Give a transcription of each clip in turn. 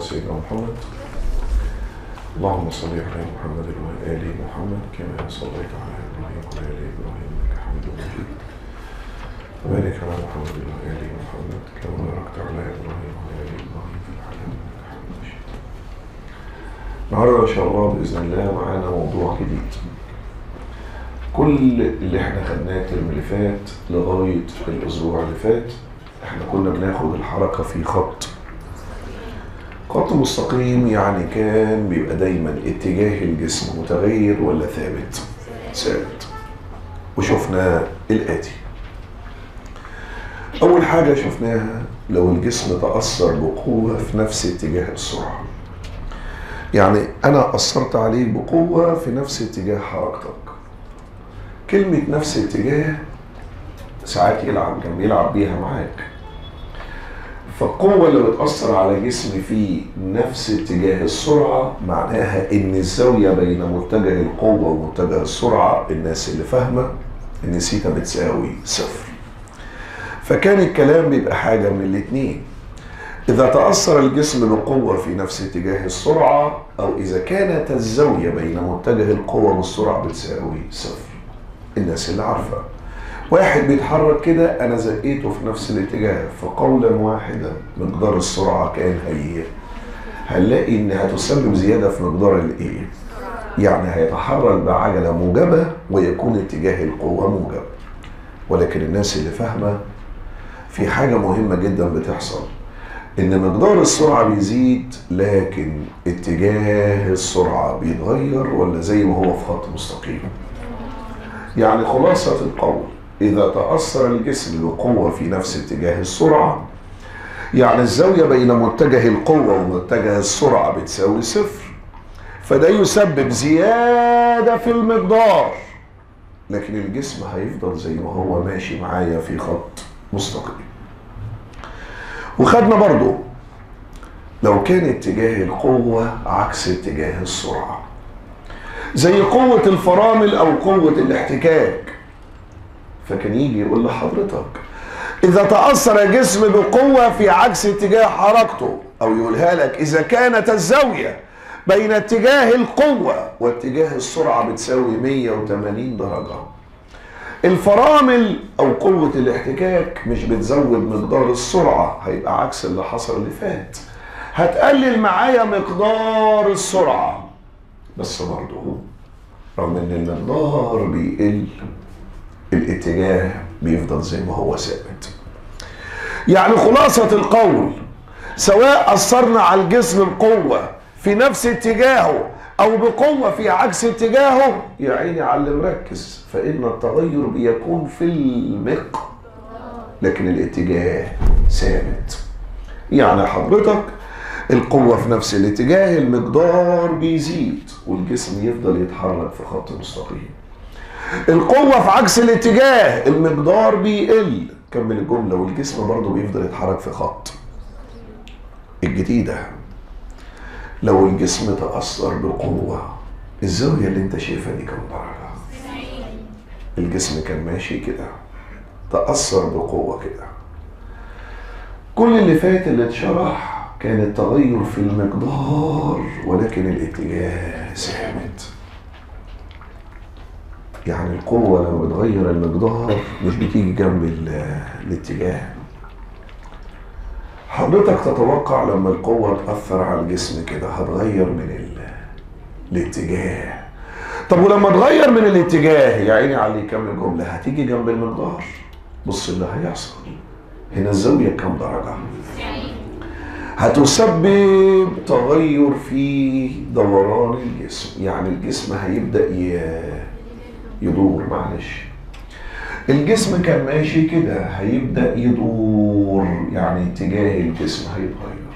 سيدنا محمد اللهم صل على محمد وعلى ال محمد كما صليت على ابراهيم وعلى ال ابراهيم انك حميد مجيد وبارك على محمد وعلى ال محمد كما باركت على ابراهيم وعلى ال ابراهيم في العالمين انك حميد مجيد النهارده ان شاء الله باذن الله معانا موضوع جديد كل اللي احنا خدناه الترم اللي فات لغايه الاسبوع اللي فات احنا كنا بناخد الحركه في خط خط مستقيم يعني كان بيبقى دايما اتجاه الجسم متغير ولا ثابت ثابت وشفنا الآتي أول حاجة شفناها لو الجسم تأثر بقوة في نفس اتجاه السرعة يعني أنا أثرت عليك بقوة في نفس اتجاه حركتك كلمة نفس اتجاه ساعات يلعب كان بيلعب بيها معاك فالقوة اللي بتأثر على جسمي في نفس اتجاه السرعة معناها إن الزاوية بين متجه القوة ومتجه السرعة الناس اللي فاهمة إن سيتا بتساوي صفر فكان الكلام بيبقى حاجة من الاتنين إذا تأثر الجسم بقوة في نفس اتجاه السرعة أو إذا كانت الزاوية بين متجه القوة والسرعة بتساوي صفر الناس اللي عارفة واحد بيتحرك كده انا زقيته في نفس الاتجاه فقولا واحدا مقدار السرعه كان هي هنلاقي ان هتسبب زياده في مقدار الايه يعني هيتحرك بعجله موجبه ويكون اتجاه القوه موجب ولكن الناس اللي فاهمه في حاجه مهمه جدا بتحصل ان مقدار السرعه بيزيد لكن اتجاه السرعه بيتغير ولا زي ما هو في خط مستقيم يعني خلاصه القول إذا تأثر الجسم بقوة في نفس اتجاه السرعة يعني الزاوية بين متجه القوة ومتجه السرعة بتساوي صفر فده يسبب زيادة في المقدار لكن الجسم هيفضل زي ما هو ماشي معايا في خط مستقيم وخدنا برضو لو كان اتجاه القوة عكس اتجاه السرعة زي قوة الفرامل أو قوة الاحتكاك فكان يجي يقول لحضرتك إذا تأثر الجسم بقوة في عكس اتجاه حركته أو يقولها لك إذا كانت الزاوية بين اتجاه القوة واتجاه السرعة بتساوي 180 درجة الفرامل أو قوة الاحتكاك مش بتزود مقدار السرعة هيبقى عكس اللي حصل اللي فات هتقلل معايا مقدار السرعة بس برضه رغم ان المقدار بيقل الاتجاه بيفضل زي ما هو ثابت يعني خلاصة القول سواء أثرنا على الجسم بقوة في نفس اتجاهه أو بقوة في عكس اتجاهه يا عيني على اللي مركز فإن التغير بيكون في المق لكن الاتجاه ثابت يعني حضرتك القوة في نفس الاتجاه المقدار بيزيد والجسم يفضل يتحرك في خط مستقيم القوة في عكس الاتجاه المقدار بيقل كمل الجملة والجسم برضه بيفضل يتحرك في خط الجديدة لو الجسم تأثر بقوة الزاوية اللي انت شايفها دي كم درجة الجسم كان ماشي كده تأثر بقوة كده كل اللي فات اللي اتشرح كان التغير في المقدار ولكن الاتجاه ثابت يعني القوة لما بتغير المقدار مش بتيجي جنب الاتجاه حضرتك تتوقع لما القوة تأثر على الجسم كده هتغير من الاتجاه طب ولما تغير من الاتجاه يا عيني على اللي يكمل جملة هتيجي جنب المقدار بص اللي هيحصل هنا الزاوية كام درجة هتسبب تغير في دوران الجسم يعني الجسم هيبدأ يدور معلش الجسم كان ماشي كده هيبدأ يدور يعني اتجاه الجسم هيتغير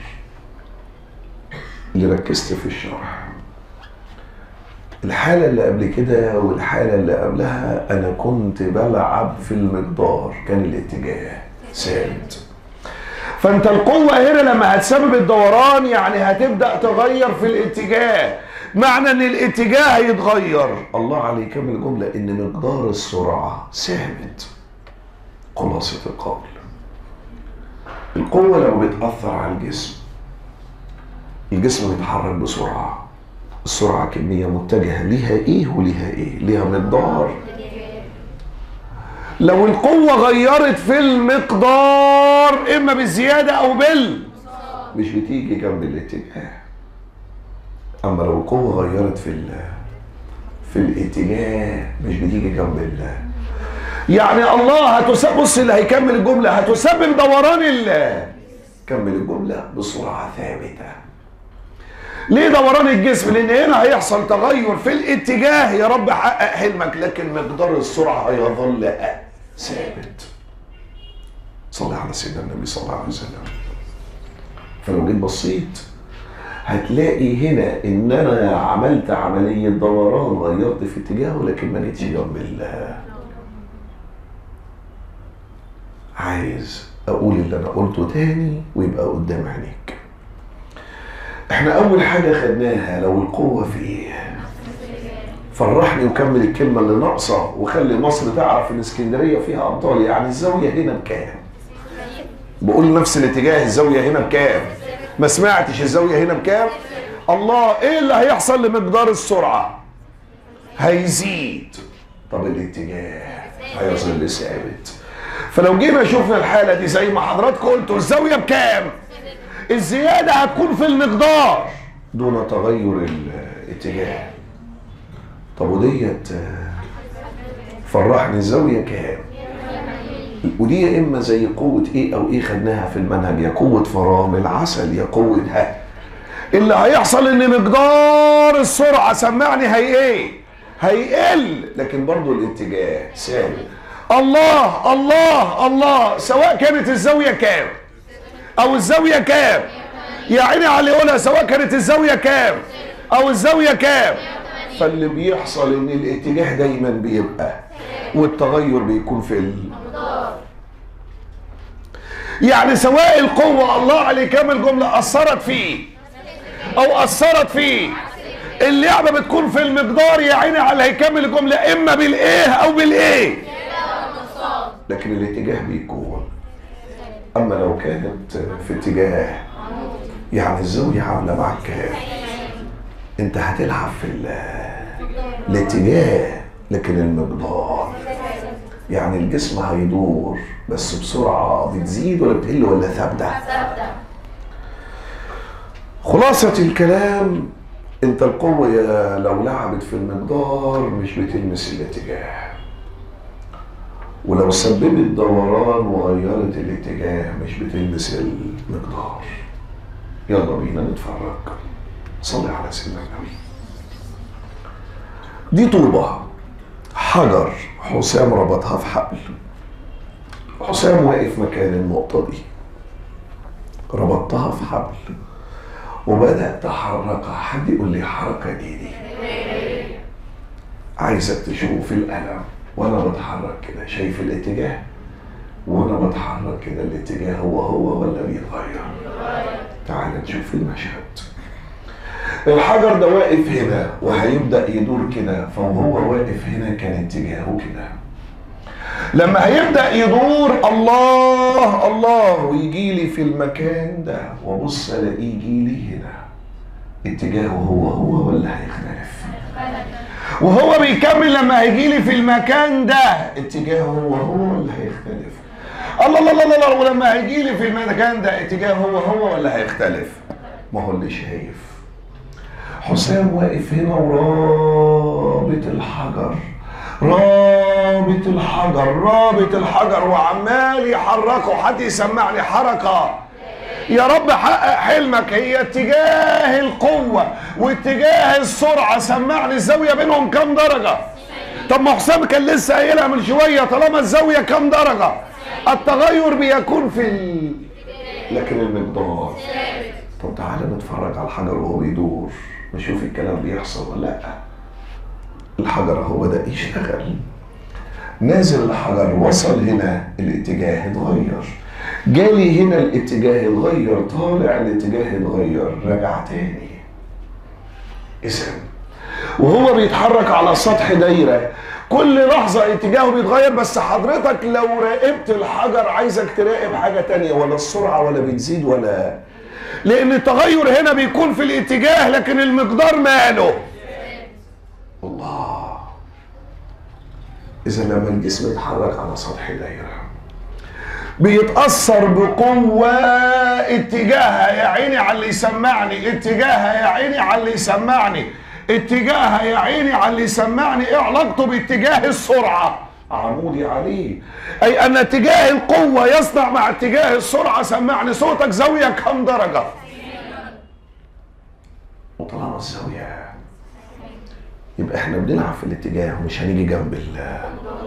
اللي ركزت في الشرح الحالة اللي قبل كده والحالة اللي قبلها أنا كنت بلعب في المقدار كان الاتجاه ثابت فانت القوة هنا لما هتسبب الدوران يعني هتبدأ تغير في الاتجاه معنى ان الاتجاه هيتغير الله عليه كمل الجملة ان مقدار السرعة ثابت خلاصة القول القوة لما بتأثر على الجسم الجسم بيتحرك بسرعة السرعة كمية متجهة ليها ايه وليها ايه ليها مقدار لو القوة غيرت في المقدار اما بالزيادة او بال مش بتيجي جنب الاتجاه اما لو القوة غيرت في ال في الاتجاه مش بتيجي جنب ال يعني الله هتسبب بص اللي هيكمل الجملة هتسبب دوران ال كمل الجملة بسرعة ثابتة ليه دوران الجسم لان هنا هيحصل تغير في الاتجاه يا رب حقق حلمك لكن مقدار السرعة هيظل ثابت صلي على سيدنا النبي صلى الله عليه وسلم فلو جيت بصيت هتلاقي هنا ان انا عملت عملية دوران غيرت في اتجاهه لكن ما جيتش جنب الله عايز اقول اللي انا قلته تاني ويبقى قدام عينيك احنا اول حاجة خدناها لو القوة في ايه فرحني وكمل الكلمة اللي ناقصة وخلي مصر تعرف ان اسكندرية فيها ابطال يعني الزاوية هنا بكام بقول نفس الاتجاه الزاوية هنا بكام ما سمعتش الزاوية هنا بكام الله ايه اللي هيحصل لمقدار السرعة هيزيد طب الاتجاه هيظل ثابت فلو جينا شفنا الحالة دي زي ما حضراتكم قلتوا الزاوية بكام الزيادة هتكون في المقدار دون تغير الاتجاه طب وديت فرحني الزاوية كام ودي يا اما زي قوة ايه او ايه خدناها في المنهج يا قوة فرامل عسل يا قوة ها اللي هيحصل ان مقدار السرعة سمعني هي ايه هيقل لكن برضو الاتجاه ثابت الله الله الله سواء كانت الزاوية كام او الزاوية كام يا عيني على اللي يقولها سواء كانت الزاوية كام او الزاوية كام فاللي بيحصل ان الاتجاه دايما بيبقى والتغير بيكون في ال... يعني سواء القوة الله عليه كام الجملة أثرت فيه أو أثرت فيه اللعبة بتكون في المقدار يا عيني على هيكمل الجملة إما بالإيه أو بالإيه لكن الاتجاه بيكون أما لو كانت في اتجاه يعني الزاوية عاملة معاك كام أنت هتلعب في الاتجاه لكن المقدار يعني الجسم هيدور بس بسرعة بتزيد ولا بتقل ولا ثابتة خلاصة الكلام انت القوة يا لو لعبت في المقدار مش بتلمس الاتجاه ولو سببت دوران وغيرت الاتجاه مش بتلمس المقدار يلا بينا نتفرج صلي على سيدنا النبي دي طوبة حجر حسام ربطها في حبل حسام واقف مكان النقطة دي ربطتها في حبل وبدأت تحركها حد يقول لي حركة ايه دي عايزك تشوف القلم وانا بتحرك كده شايف الاتجاه وانا بتحرك كده الاتجاه هو هو ولا بيتغير تعال نشوف المشهد الحجر ده واقف هنا وهيبدأ يدور كده فهو واقف هنا كان اتجاهه كده لما هيبدأ يدور الله الله ويجي لي في المكان ده وابص الاقيه يجي لي هنا اتجاهه هو هو ولا هيختلف وهو بيكمل لما هيجي لي في المكان ده اتجاهه هو هو ولا هيختلف الله الله الله الله ولما هيجي لي في المكان ده اتجاهه هو هو ولا هيختلف ما هو اللي شايف حسام واقف هنا ورابط الحجر رابط الحجر رابط الحجر وعمال يحركه حد يسمعني حركة يا رب حقق حلمك هي اتجاه القوة واتجاه السرعة سمعني الزاوية بينهم كام درجة طب ما حسام كان لسه قايلها من شوية طالما الزاوية كام درجة التغير بيكون في ال... لكن المقدار طب تعالى نتفرج على الحجر وهو بيدور نشوف الكلام بيحصل ولا لا الحجر اهو بدأ يشتغل نازل الحجر وصل هنا الاتجاه اتغير جالي هنا الاتجاه اتغير طالع الاتجاه اتغير رجع تاني اذا وهو بيتحرك على سطح دايرة كل لحظة اتجاهه بيتغير بس حضرتك لو راقبت الحجر عايزك تراقب حاجة تانية ولا السرعة ولا بتزيد ولا لان التغير هنا بيكون في الاتجاه لكن المقدار ماله الله اذا لما الجسم يتحرك على سطح دايره بيتأثر بقوة اتجاهها يا عيني على اللي يسمعني اتجاهها يا عيني على اللي يسمعني اتجاهها يا عيني على اللي يسمعني ايه علاقته باتجاه السرعة عمودي عليه اي ان اتجاه القوة يصنع مع اتجاه السرعة سمعني صوتك زاوية كم درجة وطالما الزاوية يبقى احنا بنلعب في الاتجاه ومش هنيجي جنب ال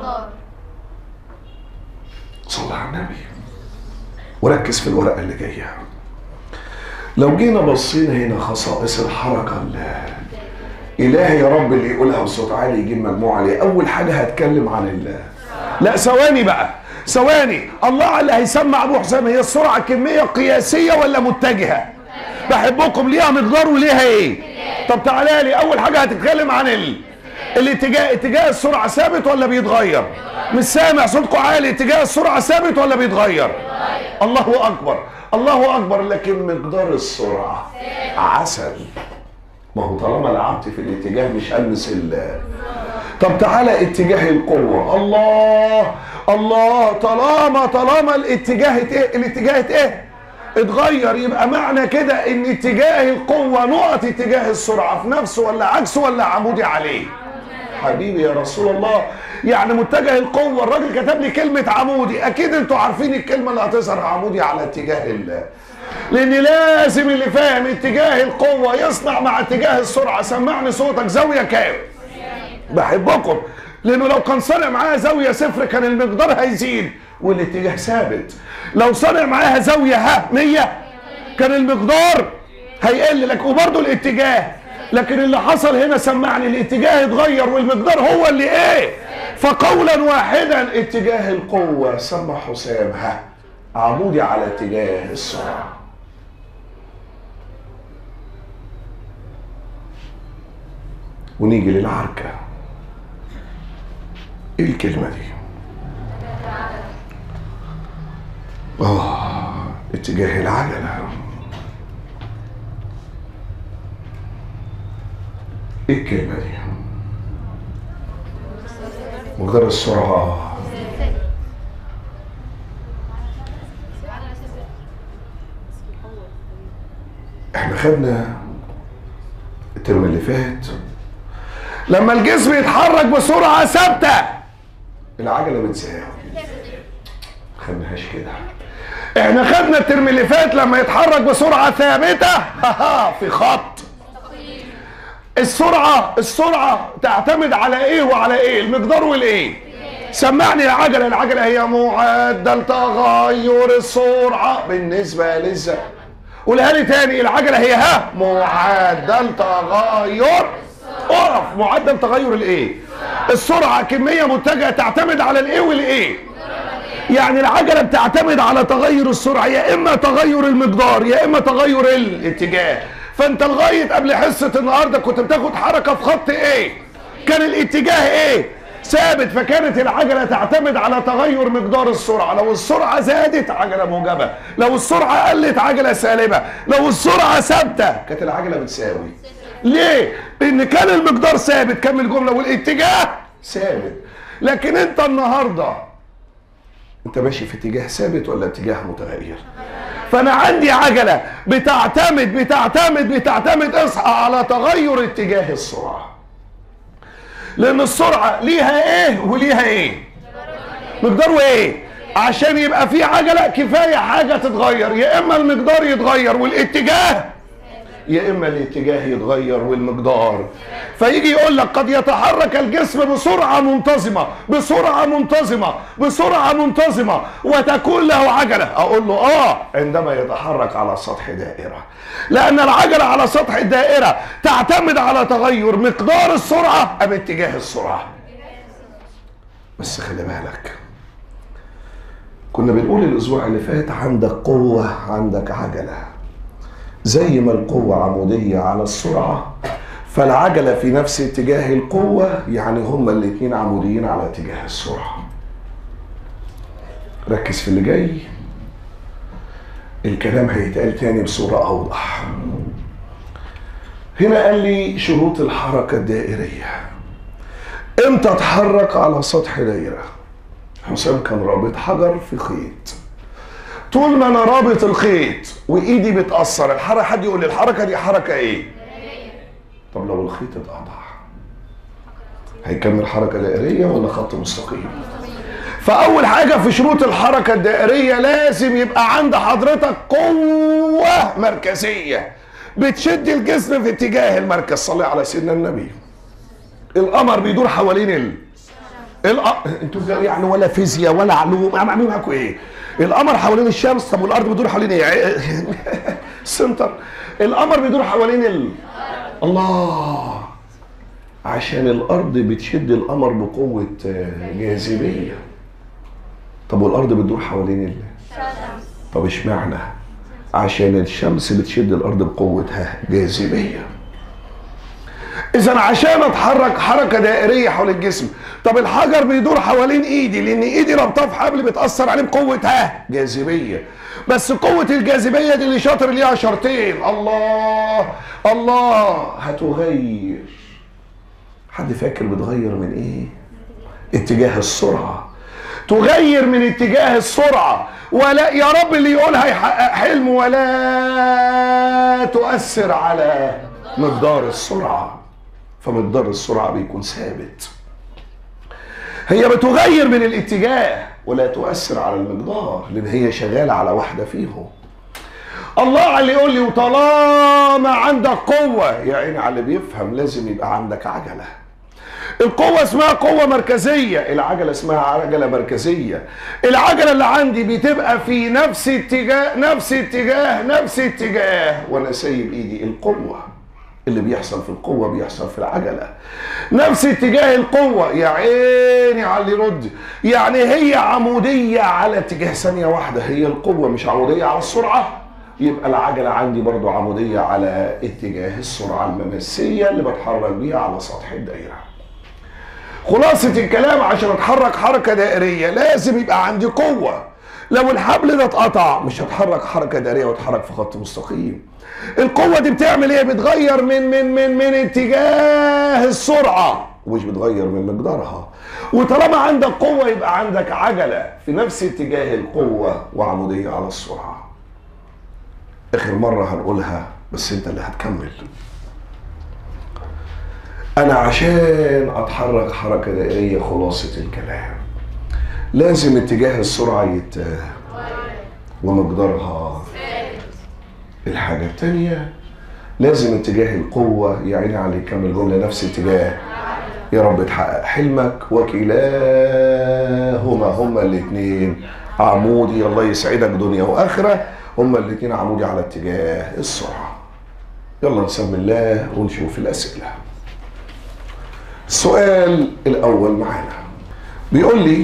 صلى على النبي وركز في الورقة اللي جاية لو جينا بصينا هنا خصائص الحركة إلهي يا رب اللي يقولها بصوت عالي يجيب مجموعة ليه أول حاجة هتكلم عن الله لا ثواني بقى ثواني الله اللي هيسمع ابو حسام هي السرعه كميه قياسيه ولا متجهه بحبكم ليها مقدار وليها ايه طب تعالى لي اول حاجه هتتكلم عن ال... الاتجاه اتجاه السرعه ثابت ولا بيتغير مش سامع صوتكم عالي اتجاه السرعه ثابت ولا بيتغير الله اكبر الله اكبر لكن مقدار السرعه عسل ما هو طالما لعبت في الاتجاه مش ألمس ال طب تعالى اتجاه القوة الله الله طالما طالما الاتجاه ايه الاتجاه ايه اتغير يبقى معنى كده ان اتجاه القوة نقط اتجاه السرعة في نفسه ولا عكسه ولا عمودي عليه حبيبي يا رسول الله يعني متجه القوة الراجل كتب لي كلمة عمودي اكيد انتوا عارفين الكلمة اللي هتظهر عمودي على اتجاه الله لان لازم اللي فاهم اتجاه القوة يصنع مع اتجاه السرعة سمعني صوتك زاوية كام بحبكم لانه لو كان صنع معاها زاوية صفر كان المقدار هيزيد والاتجاه ثابت لو صنع معاها زاوية ها 100 كان المقدار هيقل لك وبرضه الاتجاه لكن اللي حصل هنا سمعني الاتجاه اتغير والمقدار هو اللي ايه فقولا واحدا اتجاه القوة سمى حسام ها عمودي على اتجاه السرعة ونيجي للعركة ايه الكلمة دي اه اتجاه العجلة ايه الكلمة دي مقدار السرعة احنا خدنا الترم اللي فات لما الجسم يتحرك بسرعة ثابتة العجلة بتساوي خدناهاش كده احنا خدنا الترم اللي فات لما يتحرك بسرعة ثابتة في خط السرعة السرعة تعتمد على ايه وعلى ايه المقدار والايه سمعني العجلة العجلة هي معدل تغير السرعة بالنسبة للزمن قولها لي تاني العجلة هي ها معدل تغير اقف معدل تغير الايه السرعة كمية متجهة تعتمد على الايه والايه يعني العجلة بتعتمد على تغير السرعة يا اما تغير المقدار يا اما تغير الاتجاه فانت لغاية قبل حصة النهاردة كنت بتاخد حركة في خط ايه كان الاتجاه ايه ثابت فكانت العجلة تعتمد على تغير مقدار السرعة لو السرعة زادت عجلة موجبة لو السرعة قلت عجلة سالبة لو السرعة ثابتة كانت العجلة بتساوي ليه؟ لأن كان المقدار ثابت كمل الجملة والاتجاه ثابت لكن أنت النهاردة أنت ماشي في اتجاه ثابت ولا اتجاه متغير؟ فأنا عندي عجلة بتعتمد بتعتمد بتعتمد اصحى على تغير اتجاه السرعة لأن السرعة ليها إيه وليها إيه؟ مقداره إيه؟ عشان يبقى في عجلة كفاية حاجة تتغير يا إما المقدار يتغير والاتجاه يا اما الاتجاه يتغير والمقدار فيجي يقول لك قد يتحرك الجسم بسرعه منتظمه بسرعه منتظمه بسرعه منتظمه وتكون له عجله اقول له اه عندما يتحرك على سطح دائره لان العجله على سطح الدائره تعتمد على تغير مقدار السرعه ام اتجاه السرعه بس خلي بالك كنا بنقول الاسبوع اللي فات عندك قوه عندك عجله زي ما القوة عمودية على السرعة فالعجلة في نفس اتجاه القوة يعني هما الاتنين عموديين على اتجاه السرعة ركز في اللي جاي الكلام هيتقال تاني بصورة أوضح هنا قال لي شروط الحركة الدائرية امتى اتحرك على سطح دايرة حسام كان رابط حجر في خيط طول ما انا رابط الخيط وايدي بتأثر الحركة حد يقول لي الحركة دي حركة ايه طب لو الخيط اتقطع هيكمل حركة دائرية ولا خط مستقيم فأول حاجة في شروط الحركة الدائرية لازم يبقى عند حضرتك قوة مركزية بتشد الجسم في اتجاه المركز صلي على سيدنا النبي القمر بيدور حوالين ال الأ... انتوا يعني ولا فيزياء ولا علوم انا عاملين معاكم ايه؟ القمر حوالين الشمس طب والارض بتدور حوالين ايه؟ سنتر القمر بيدور حوالين ال... الله عشان الارض بتشد القمر بقوه جاذبيه طب والارض بتدور حوالين ال... طب اشمعنى عشان الشمس بتشد الارض بقوتها جاذبيه اذا عشان اتحرك حركه دائريه حول الجسم طب الحجر بيدور حوالين ايدي لان ايدي رابطاه في حبل بتاثر عليه بقوتها جاذبيه بس قوه الجاذبيه دي اللي شاطر ليها شرطين الله الله هتغير حد فاكر بتغير من ايه اتجاه السرعه تغير من اتجاه السرعه ولا يا رب اللي يقولها يحقق حلم ولا تؤثر على مقدار السرعه فمقدار السرعه بيكون ثابت هي بتغير من الاتجاه ولا تؤثر على المقدار لان هي شغاله على واحده فيهم الله على اللي يقول لي وطالما عندك قوه يا عيني على اللي بيفهم لازم يبقى عندك عجله القوة اسمها قوة مركزية العجلة اسمها عجلة مركزية العجلة اللي عندي بتبقى في نفس اتجاه نفس اتجاه نفس اتجاه وانا سايب ايدي القوة اللي بيحصل في القوة بيحصل في العجلة نفس اتجاه القوة يا عيني على اللي يرد يعني هي عمودية على اتجاه ثانية واحدة هي القوة مش عمودية على السرعة يبقى العجلة عندي برضو عمودية على اتجاه السرعة الممسية اللي بتحرك بيها على سطح الدائرة خلاصة الكلام عشان اتحرك حركة دائرية لازم يبقى عندي قوة لو الحبل ده اتقطع مش هتحرك حركة دائرية واتحرك في خط مستقيم القوة دي بتعمل ايه بتغير من من من من اتجاه السرعة ومش بتغير من مقدارها وطالما عندك قوة يبقى عندك عجلة في نفس اتجاه القوة وعمودية على السرعة اخر مرة هنقولها بس انت اللي هتكمل انا عشان اتحرك حركة دائرية خلاصة الكلام لازم اتجاه السرعة يت ومقدارها الحاجة التانية لازم اتجاه القوة يعني على يكمل جملة نفس اتجاه يا رب تحقق حلمك وكلاهما هما الاثنين عمودي الله يسعدك دنيا واخره هما الاثنين عمودي على اتجاه السرعه يلا نسمي الله ونشوف الاسئله السؤال الاول معانا بيقول لي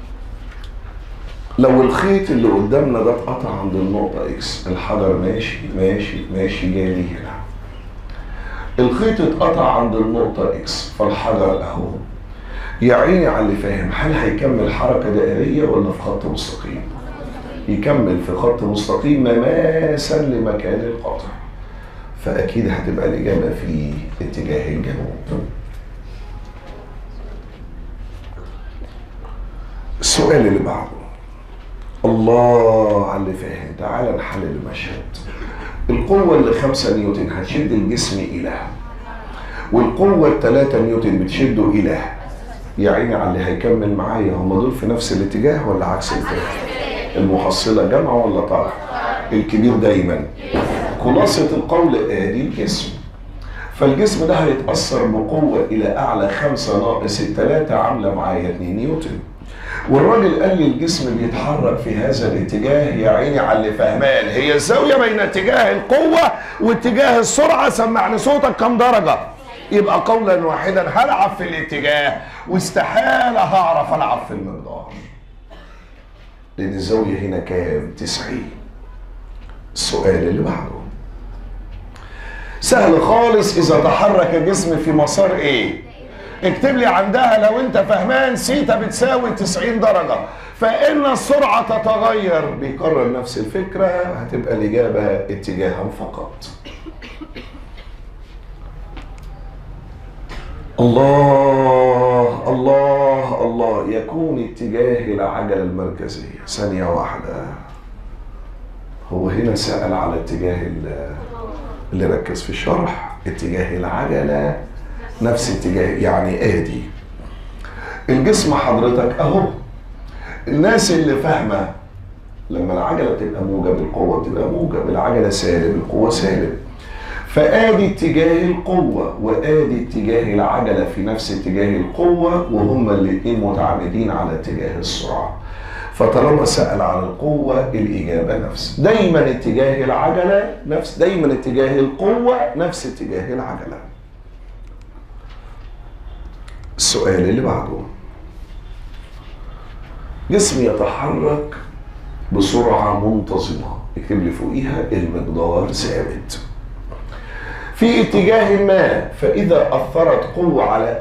لو الخيط اللي قدامنا ده اتقطع عند النقطة اكس الحجر ماشي ماشي ماشي جاي لي هنا الخيط اتقطع عند النقطة اكس فالحجر اهو يا عيني على اللي فاهم هل هيكمل حركة دائرية ولا في خط مستقيم؟ يكمل في خط مستقيم مماسا لمكان القطع فأكيد هتبقى الإجابة في اتجاه الجنوب السؤال اللي بعده الله على اللي فاهم تعالى نحلل المشهد القوة اللي خمسة نيوتن هتشد الجسم إلى والقوة التلاتة نيوتن بتشده إلى يا عيني على اللي هيكمل معايا هم دول في نفس الاتجاه ولا عكس الاتجاه المحصلة جمع ولا طرح الكبير دايما خلاصة القول ادي الجسم فالجسم ده هيتأثر بقوة إلى أعلى خمسة ناقص التلاتة عاملة معايا 2 نيوتن والراجل قال لي الجسم بيتحرك في هذا الاتجاه يا عيني على اللي فهمان هي الزاوية بين اتجاه القوة واتجاه السرعة سمعني صوتك كم درجة يبقى قولا واحدا هلعب في الاتجاه واستحالة هعرف ألعب في المقدار لأن الزاوية هنا كام؟ 90 السؤال اللي بعده سهل خالص إذا تحرك جسم في مسار إيه؟ اكتب لي عندها لو أنت فهمان سيتا بتساوي 90 درجة فإن السرعة تتغير بيكرر نفس الفكرة هتبقى الإجابة اتجاها فقط الله الله الله يكون اتجاه العجلة المركزية ثانية واحدة هو هنا سأل على اتجاه ال- اللي ركز في الشرح اتجاه العجلة نفس اتجاه يعني ادي الجسم حضرتك اهو الناس اللي فاهمة لما العجلة بتبقى موجب القوة بتبقى موجب العجلة سالب القوة سالب فادي اتجاه القوة وادي اتجاه العجلة في نفس اتجاه القوة وهما الاتنين متعامدين على اتجاه السرعة فطالما سأل عن القوة الإجابة نفس دايما اتجاه العجلة نفس دايما اتجاه القوة نفس اتجاه العجلة السؤال اللي بعده جسم يتحرك بسرعة منتظمة اكتب لي فوقيها المقدار ثابت في اتجاه ما فإذا أثرت قوة على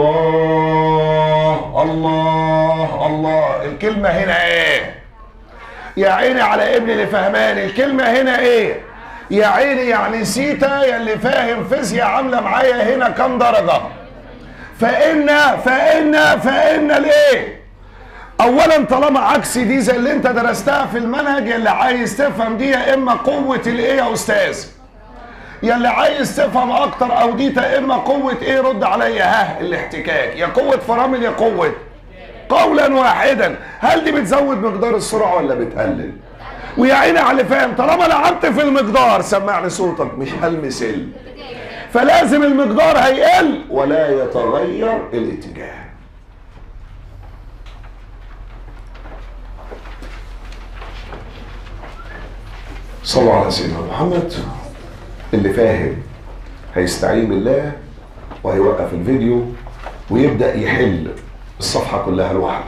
الله الله الله الكلمة هنا إيه؟ يا عيني على ابني اللي فهمان الكلمة هنا إيه؟ يا عيني يعني سيتا يا اللي فاهم فيزياء عاملة معايا هنا كام درجة؟ فإن فإن فإن الإيه؟ اولا طالما عكس دي زي اللي انت درستها في المنهج اللي عايز تفهم دي يا اما قوه الايه يا استاذ يا اللي عايز تفهم اكتر او دي يا اما قوه ايه رد عليا ها الاحتكاك يا قوه فرامل يا قوه قولا واحدا هل دي بتزود مقدار السرعه ولا بتقلل ويا عيني على اللي فاهم طالما لعبت في المقدار سمعني صوتك مش هلمس ال فلازم المقدار هيقل ولا يتغير الاتجاه صلوا على سيدنا محمد اللي فاهم هيستعين بالله وهيوقف الفيديو ويبدأ يحل الصفحة كلها لوحده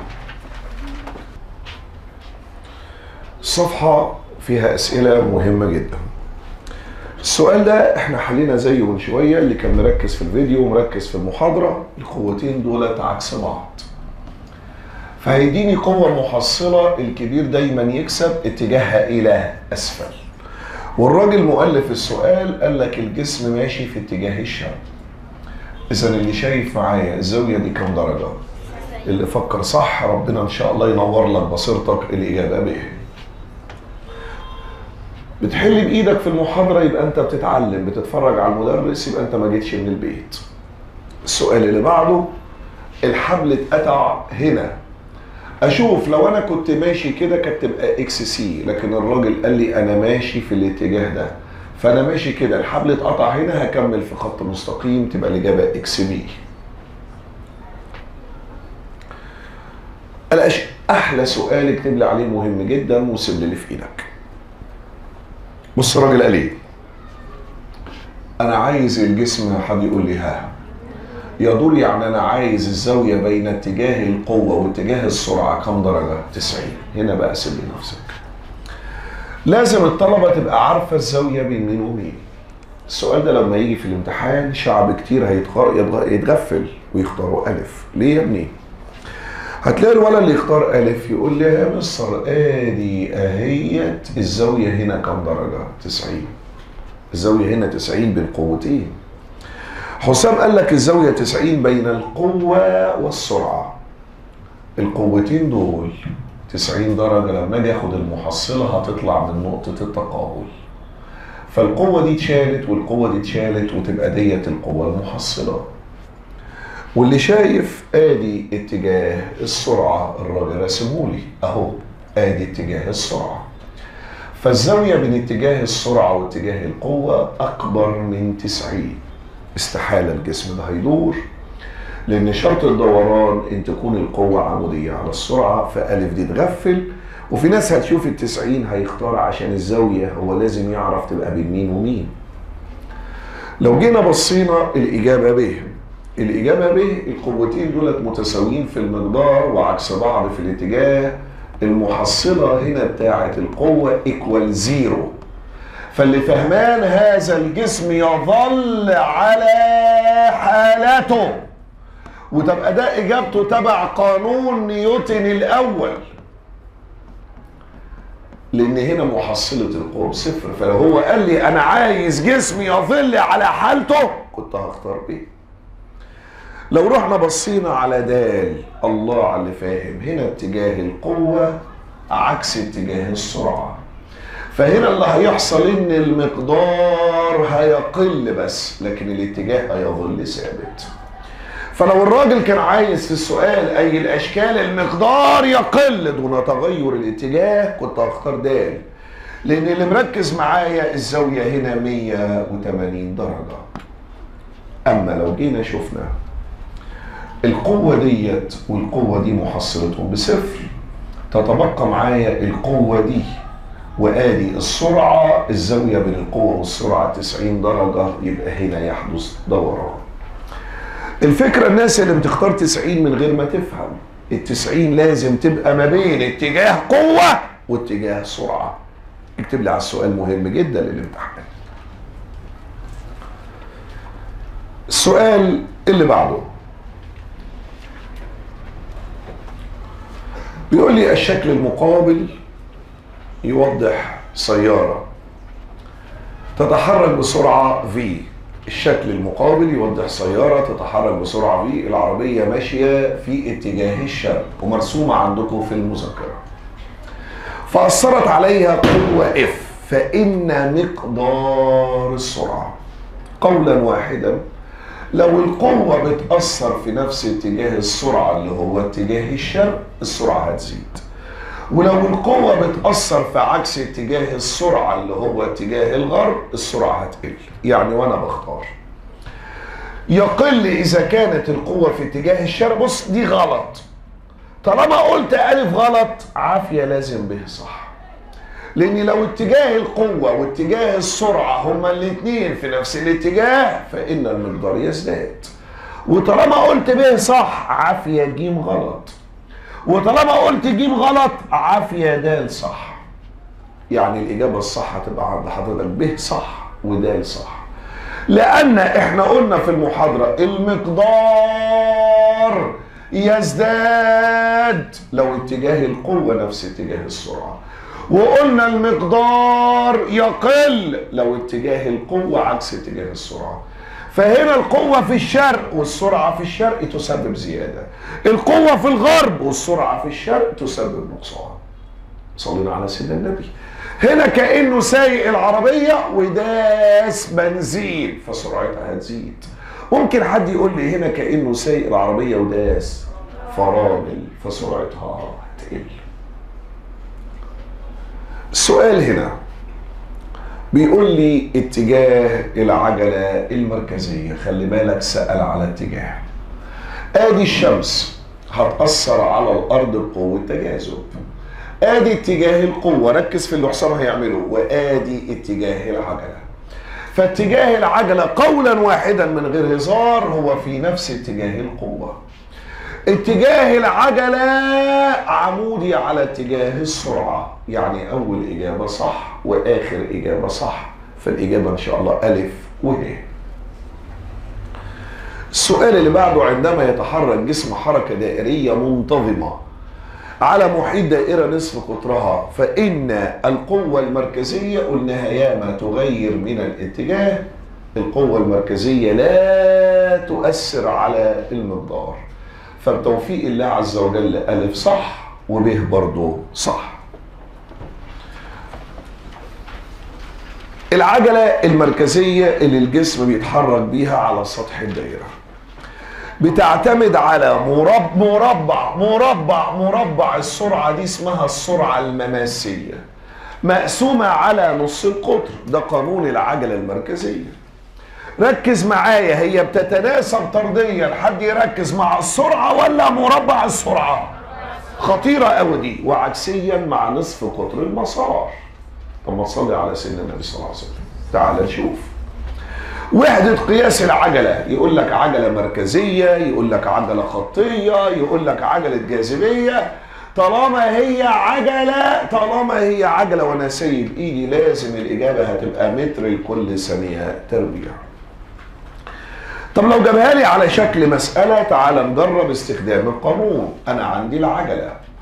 الصفحة فيها أسئلة مهمة جدا السؤال ده احنا حلينا زيه من شوية اللي كان مركز في الفيديو ومركز في المحاضرة القوتين دولت عكس بعض فهيديني قوة محصلة الكبير دايما يكسب اتجاهها إلى أسفل والراجل مؤلف السؤال قال لك الجسم ماشي في اتجاه الشرق إذا اللي شايف معايا الزاوية دي كام درجة؟ اللي فكر صح ربنا إن شاء الله ينور لك بصيرتك الإجابة به بتحل بإيدك في المحاضرة يبقى أنت بتتعلم بتتفرج على المدرس يبقى أنت ما جيتش من البيت السؤال اللي بعده الحبل اتقطع هنا اشوف لو انا كنت ماشي كده كانت تبقى اكس سي لكن الراجل قال لي انا ماشي في الاتجاه ده فانا ماشي كده الحبل اتقطع هنا هكمل في خط مستقيم تبقى الاجابه اكس بي الأش... احلى سؤال اكتب لي عليه مهم جدا وسيب لي اللي في ايدك بص الراجل قال ايه انا عايز الجسم حد يقول لي ها يدور يعني انا عايز الزاويه بين اتجاه القوه واتجاه السرعه كم درجه 90 هنا بقى سيب لي نفسك لازم الطلبه تبقى عارفه الزاويه بين مين ومين السؤال ده لما يجي في الامتحان شعب كتير هيتغ- يتغفل ويختاروا الف ليه يا ابني هتلاقي الولد اللي يختار الف يقول لي يا مستر ادي اهيت الزاويه هنا كم درجه 90 الزاويه هنا 90 بين قوتين حسام قال لك الزاوية 90 بين القوة والسرعة القوتين دول 90 درجة لما اجي اخد المحصلة هتطلع من نقطة التقابل فالقوة دي اتشالت والقوة دي اتشالت وتبقى ديت القوة المحصلة واللي شايف ادي اتجاه السرعة الراجل رسمهولي اهو ادي اتجاه السرعة فالزاوية بين اتجاه السرعة واتجاه القوة أكبر من 90 استحالة الجسم ده هيدور لأن شرط الدوران إن تكون القوة عمودية على السرعة فألف دي تغفل وفي ناس هتشوف التسعين هيختار عشان الزاوية هو لازم يعرف تبقى بين مين ومين لو جينا بصينا الإجابة ب الإجابة ب القوتين دولت متساويين في المقدار وعكس بعض في الاتجاه المحصلة هنا بتاعة القوة ايكوال زيرو فاللي فهمان هذا الجسم يظل على حالته وتبقى ده اجابته تبع قانون نيوتن الاول لان هنا محصلة القوة بصفر فلو هو قال لي انا عايز جسمي يظل على حالته كنت هختار بيه لو رحنا بصينا على دال الله على اللي فاهم هنا اتجاه القوة عكس اتجاه السرعة فهنا اللي هيحصل ان المقدار هيقل بس لكن الاتجاه هيظل ثابت فلو الراجل كان عايز في السؤال اي الاشكال المقدار يقل دون تغير الاتجاه كنت هختار د لان اللي مركز معايا الزاويه هنا 180 درجه اما لو جينا شفنا القوه ديت والقوه دي محصلتهم بصفر تتبقى معايا القوه دي وادي السرعه الزاويه بين القوه والسرعه 90 درجه يبقى هنا يحدث دوران الفكرة الناس اللي بتختار 90 من غير ما تفهم ال 90 لازم تبقى ما بين اتجاه قوة واتجاه سرعة اكتب لي على السؤال مهم جدا للامتحان السؤال اللي بعده بيقول لي الشكل المقابل يوضح سيارة تتحرك بسرعة v الشكل المقابل يوضح سيارة تتحرك بسرعة في العربية ماشية في اتجاه الشرق ومرسومة عندكم في المذكرة فأثرت عليها قوة F فإن مقدار السرعة قولا واحدا لو القوة بتأثر في نفس اتجاه السرعة اللي هو اتجاه الشرق السرعة هتزيد ولو القوة بتأثر في عكس اتجاه السرعة اللي هو اتجاه الغرب السرعة هتقل يعني وانا بختار يقل اذا كانت القوة في اتجاه الشرق بص دي غلط طالما قلت الف غلط عافية لازم به صح لان لو اتجاه القوة واتجاه السرعة هما الاتنين في نفس الاتجاه فان المقدار يزداد وطالما قلت به صح عافية جيم غلط وطالما قلت جيم غلط عافية دال صح يعني الإجابة الصح هتبقى عند حضرتك ب صح ودال صح لأن إحنا قلنا في المحاضرة المقدار يزداد لو اتجاه القوة نفس اتجاه السرعة وقلنا المقدار يقل لو اتجاه القوة عكس اتجاه السرعة فهنا القوة في الشرق والسرعة في الشرق تسبب زيادة القوة في الغرب والسرعة في الشرق تسبب نقصان صلينا على سيدنا النبي هنا كأنه سايق العربية وداس بنزين فسرعتها هتزيد ممكن حد يقول لي هنا كأنه سايق العربية وداس فرامل فسرعتها هتقل السؤال هنا بيقول لي اتجاه العجلة المركزية خلي بالك سأل على اتجاه ادي الشمس هتأثر على الأرض بقوة تجاذب ادي اتجاه القوة ركز في اللي حسام هيعمله وادي اتجاه العجلة فاتجاه العجلة قولا واحدا من غير هزار هو في نفس اتجاه القوة اتجاه العجلة عمودي على اتجاه السرعة يعني أول إجابة صح وآخر إجابة صح فالإجابة إن شاء الله ألف وه السؤال اللي بعده عندما يتحرك جسم حركة دائرية منتظمة على محيط دائرة نصف قطرها فإن القوة المركزية قلناها ياما تغير من الاتجاه القوة المركزية لا تؤثر على المقدار فبتوفيق الله عز وجل ألف صح وبه برضه صح العجلة المركزية اللي الجسم بيتحرك بيها على سطح الدائرة بتعتمد على مربع مربع مربع مربع السرعة دي اسمها السرعة المماسية مقسومة على نص القطر ده قانون العجلة المركزية ركز معايا هي بتتناسب طرديا حد يركز مع السرعة ولا مربع السرعة خطيرة قوي دي وعكسيا مع نصف قطر المسار طب ما تصلي على سيدنا النبي صلى الله عليه وسلم تعال نشوف وحدة قياس العجلة يقول لك عجلة مركزية يقول لك عجلة خطية يقول لك عجلة جاذبية طالما هي عجلة طالما هي عجلة وانا سايب ايدي لازم الاجابة هتبقى متر لكل ثانية تربيع طب لو جابها لي على شكل مسألة تعال نجرب استخدام القانون انا عندي العجلة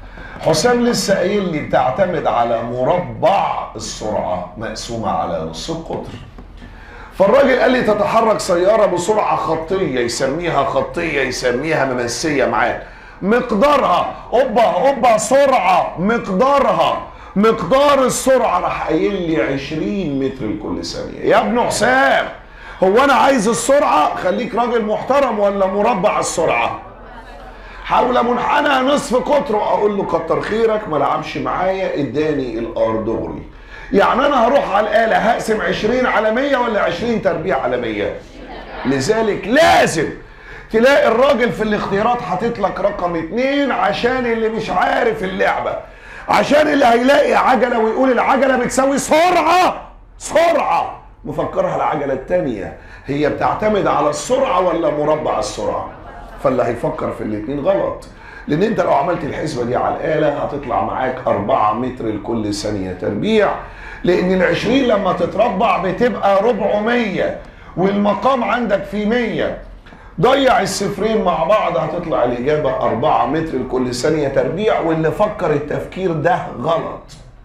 حسام لسه قايل لي بتعتمد على مربع السرعه مقسومه على نص القطر فالراجل قال لي تتحرك سيارة بسرعة خطية يسميها خطية يسميها ممسية معاه مقدارها اوبا اوبا سرعة مقدارها مقدار السرعة راح قايل لي 20 متر لكل ثانية يا ابن حسام هو انا عايز السرعة خليك راجل محترم ولا مربع السرعة حول منحنى نصف قطره اقول له كتر خيرك ما لعبش معايا اداني الار دغري يعني انا هروح على الاله هقسم 20 على 100 ولا 20 تربيع على 100 لذلك لازم تلاقي الراجل في الاختيارات حاطط لك رقم اتنين عشان اللي مش عارف اللعبه عشان اللي هيلاقي عجله ويقول العجله بتساوي سرعه سرعه مفكرها العجله الثانيه هي بتعتمد على السرعه ولا مربع السرعه فاللي هيفكر في الاتنين غلط لان انت لو عملت الحسبه دي على الاله هتطلع معاك 4 متر لكل ثانيه تربيع لان ال 20 لما تتربع بتبقى 400 والمقام عندك في 100 ضيع الصفرين مع بعض هتطلع الاجابه 4 متر لكل ثانيه تربيع واللي فكر التفكير ده غلط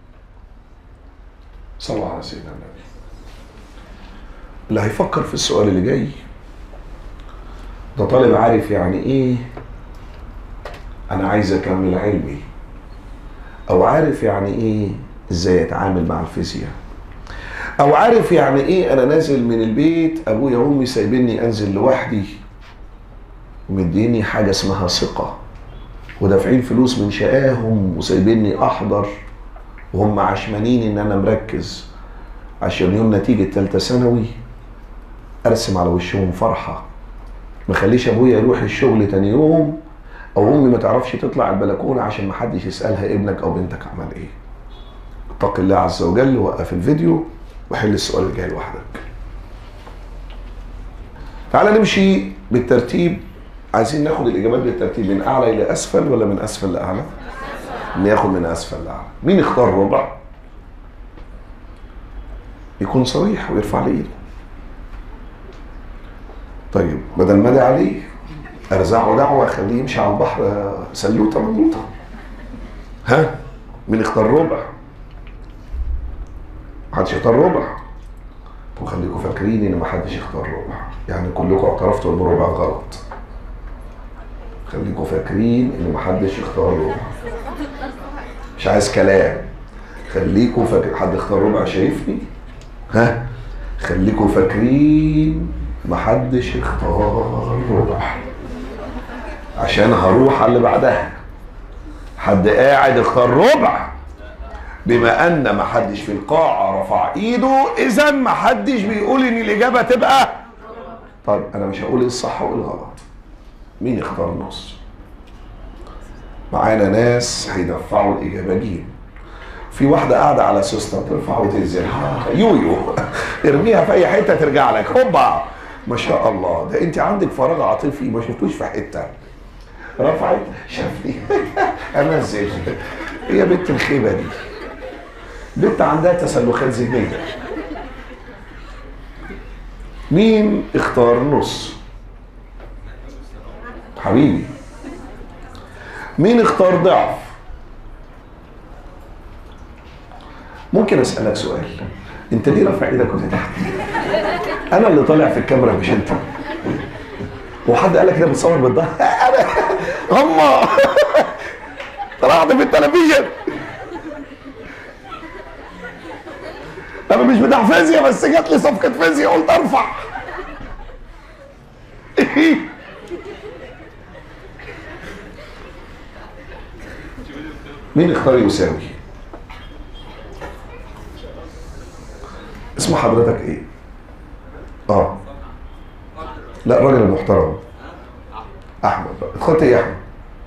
صلى الله على سيدنا النبي اللي هيفكر في السؤال اللي جاي ده طالب عارف يعني ايه انا عايز اكمل علمي او عارف يعني ايه ازاي اتعامل مع الفيزياء او عارف يعني ايه انا نازل من البيت ابويا وامي سايبيني انزل لوحدي ومديني حاجه اسمها ثقه ودافعين فلوس من شقاهم وسايبيني احضر وهم عشمانين ان انا مركز عشان يوم نتيجه ثالثه ثانوي ارسم على وشهم فرحه ما خليش ابويا يروح الشغل تاني يوم او امي ما تعرفش تطلع البلكونه عشان ما حدش يسالها ابنك او بنتك عمل ايه اتق الله عز وجل وقف الفيديو وحل السؤال اللي جاي لوحدك تعالى نمشي بالترتيب عايزين ناخد الاجابات بالترتيب من اعلى الى اسفل ولا من اسفل لاعلى ناخد من اسفل لاعلى مين اختار ربع يكون صريح ويرفع لي ايده طيب بدل ما ادعي عليه ارزعه دعوه اخليه يمشي على البحر سلوته ملوطه ها مين اختار ربع محدش اختار ربع وخليكم فاكرين ان محدش اختار ربع يعني كلكم اعترفتوا ان ربع غلط خليكم فاكرين ان محدش اختار ربع مش عايز كلام خليكم فاكر حد اختار ربع شايفني ها خليكم فاكرين محدش اختار ربع عشان هروح على اللي بعدها حد قاعد اختار ربع بما ان محدش في القاعة رفع ايده اذا محدش بيقول ان الاجابة تبقى طيب انا مش هقول ايه الصح وايه الغلط مين اختار النص معانا ناس هيدفعوا الاجابة جيم في واحدة قاعدة على سوستة ترفع وتنزل يويو ارميها في اي حتة ترجع لك هوبا ما شاء الله ده انت عندك فراغ عاطفي ما شفتوش في حتة رفعت شافني انزل هي بنت الخيبة دي بنت عندها تسلخات ذهنية مين اختار نص حبيبي مين اختار ضعف ممكن اسالك سؤال انت ليه رافع ايدك وانت تحت انا اللي طالع في الكاميرا مش انت وحد قال لك ده بتصور بالظهر انا هم طلعت في التلفزيون انا مش بتاع فيزياء بس جات لي صفقه فيزياء قلت ارفع مين اختار يساوي اسم حضرتك ايه اه لا الراجل المحترم احمد بقى ادخلت ايه يا احمد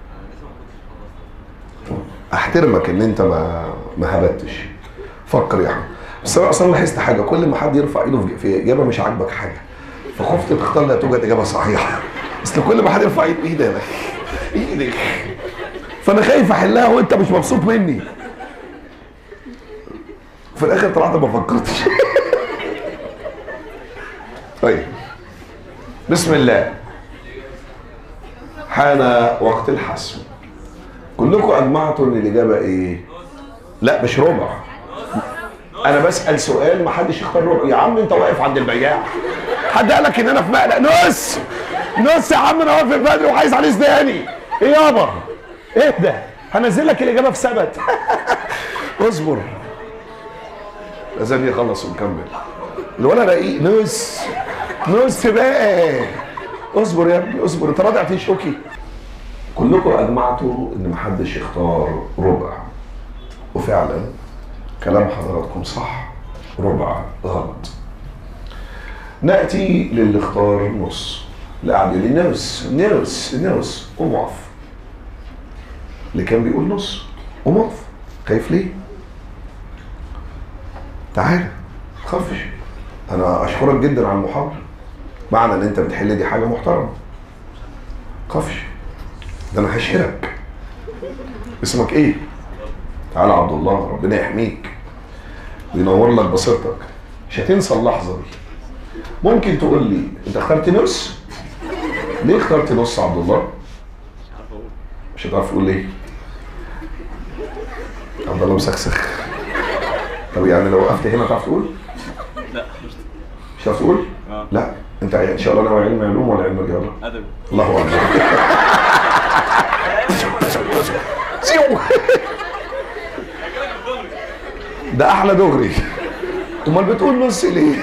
احترمك ان انت ما ما هبتش فكر يا احمد بس انا اصلا لاحظت حاجه كل ما حد يرفع ايده في- في اجابه مش عاجبك حاجه فخفت تختار لا توجد اجابه صحيحه اصل كل ما حد يرفع ايده ايدك ايدك فانا خايف احلها وانت مش مبسوط مني في الاخر طلعت ما فكرتش طيب بسم الله حان وقت الحسم كلكم اجمعتوا ان الاجابه ايه لا مش ربع انا بسال سؤال ما حدش يختار ربع يا عم انت واقف عند البياع حد قال لك ان انا في مقلق نص نص يا عم انا واقف بدري وعايز عليه تاني ايه يابا ايه ده هنزل لك الاجابه في سبت اصبر لازم يخلص ونكمل الولد رقيق نص نص بقى اصبر يا ابني اصبر انت راضع في شوكي كلكم اجمعتوا ان محدش يختار ربع وفعلا كلام حضراتكم صح ربع غلط ناتي للي اختار نص لا قاعد يقول لي نص نص نص قوم اقف اللي كان بيقول نص قوم اقف خايف ليه؟ تعالى تخافش انا اشكرك جدا على المحاضره معنى ان انت بتحل دي حاجه محترمه تخافش ده انا هشهرك اسمك ايه؟ تعالى عبد الله ربنا يحميك وينور لك بصيرتك مش هتنسى اللحظه دي ممكن تقول لي انت اخترت نص؟ ليه اخترت نص عبد الله؟ مش هتعرف تقول ليه؟ عبد الله مسخسخ طب يعني لو وقفت هنا تعرف تقول؟ لا مش هتعرف تقول؟ اه لا انت ان شاء الله ناوي علم علوم ولا علم رياضه؟ ادبي الله اكبر سيو. ده احلى دغري امال بتقول نص ليه